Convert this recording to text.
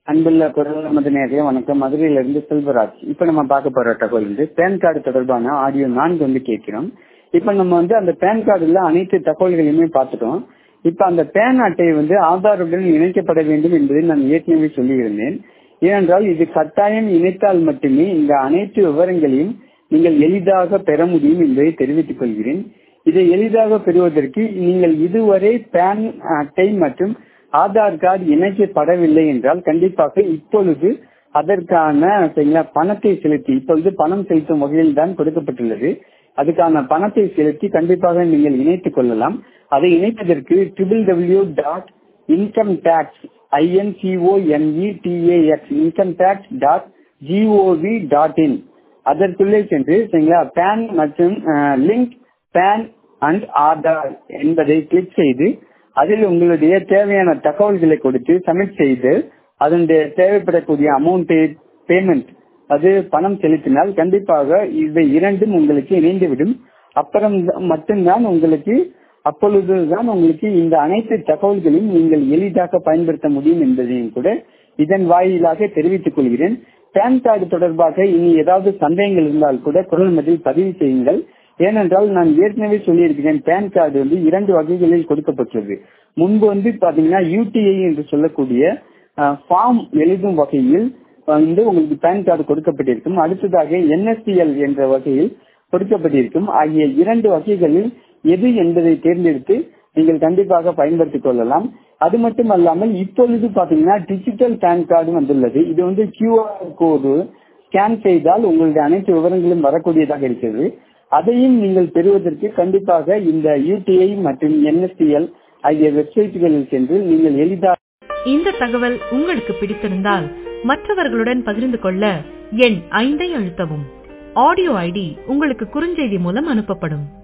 அன்புள்ள குரல் நமது நேரே வணக்கம் மதுரையிலிருந்து செல்வராஜ் இப்ப நம்ம பார்க்க போற தகவல் வந்து பேன் கார்டு தொடர்பான ஆடியோ நான்கு வந்து கேட்கிறோம் இப்ப நம்ம வந்து அந்த பேன் கார்டுல அனைத்து தகவல்களையுமே பார்த்துட்டோம் இப்ப அந்த பேன் அட்டை வந்து ஆதாருடன் இணைக்கப்பட வேண்டும் என்பதை நான் ஏற்கனவே சொல்லியிருந்தேன் ஏனென்றால் இது கட்டாயம் இணைத்தால் மட்டுமே இந்த அனைத்து விவரங்களையும் நீங்கள் எளிதாக பெற முடியும் என்பதை தெரிவித்துக் கொள்கிறேன் இதை எளிதாக பெறுவதற்கு நீங்கள் இதுவரை பேன் அட்டை மற்றும் ஆதார் கார்டு இணைக்கப்படவில்லை என்றால் கண்டிப்பாக இப்பொழுது அதற்கான சரிங்களா பணத்தை செலுத்தி இப்பொழுது பணம் செலுத்தும் வகையில் தான் கொடுக்கப்பட்டுள்ளது அதுக்கான பணத்தை செலுத்தி கண்டிப்பாக நீங்கள் இணைத்துக் கொள்ளலாம் அதை இணைப்பதற்கு triple W dot income tax INCOMETAX income tax dot GOV dot in அதற்குள்ளே சென்று சரிங்களா பேன் மற்றும் லிங்க் பேன் அண்ட் ஆதார் என்பதை கிளிக் செய்து அதில் உங்களுடைய தேவையான தகவல்களை கொடுத்து சப்மிட் செய்து அதனுடைய தேவைப்படக்கூடிய அமௌண்ட்டை பேமெண்ட் அது பணம் செலுத்தினால் கண்டிப்பாக இவை இரண்டும் உங்களுக்கு இணைந்துவிடும் அப்புறம் மட்டும்தான் உங்களுக்கு அப்பொழுதுதான் உங்களுக்கு இந்த அனைத்து தகவல்களையும் நீங்கள் எளிதாக பயன்படுத்த முடியும் என்பதையும் கூட இதன் வாயிலாக தெரிவித்துக் கொள்கிறேன் பேன் கார்டு தொடர்பாக இனி ஏதாவது சந்தேகங்கள் இருந்தால் கூட குரல் மதில் பதிவு செய்யுங்கள் ஏனென்றால் நான் ஏற்கனவே சொல்லியிருக்கிறேன் பேன் கார்டு வந்து இரண்டு வகைகளில் கொடுக்கப்பட்டுள்ளது முன்பு வந்து பாத்தீங்கன்னா யூடிஐ என்று சொல்லக்கூடிய ஃபார்ம் எழுதும் வகையில் வந்து உங்களுக்கு பேன் கார்டு கொடுக்கப்பட்டிருக்கும் அடுத்ததாக என்எஸ்டிஎல் என்ற வகையில் கொடுக்கப்பட்டிருக்கும் ஆகிய இரண்டு வகைகளில் எது என்பதை தேர்ந்தெடுத்து நீங்கள் கண்டிப்பாக பயன்படுத்திக் கொள்ளலாம் அது மட்டும் அல்லாமல் இப்பொழுது பாத்தீங்கன்னா டிஜிட்டல் பேன் கார்டு வந்துள்ளது இது வந்து கியூஆர் கோடு ஸ்கேன் செய்தால் உங்களுடைய அனைத்து விவரங்களும் வரக்கூடியதாக இருக்கிறது அதையும் நீங்கள் பெறுவதற்கு கண்டிப்பாக இந்த யூடிஐ மற்றும் என்எஸ்டிஎல் ஆகிய வெப்சைட்டுகளில் சென்று நீங்கள் எளிதாக இந்த தகவல் உங்களுக்கு பிடித்திருந்தால் மற்றவர்களுடன் பகிர்ந்து கொள்ள எண் ஐந்தை அழுத்தவும் ஆடியோ ஐடி உங்களுக்கு குறுஞ்செய்தி மூலம் அனுப்பப்படும்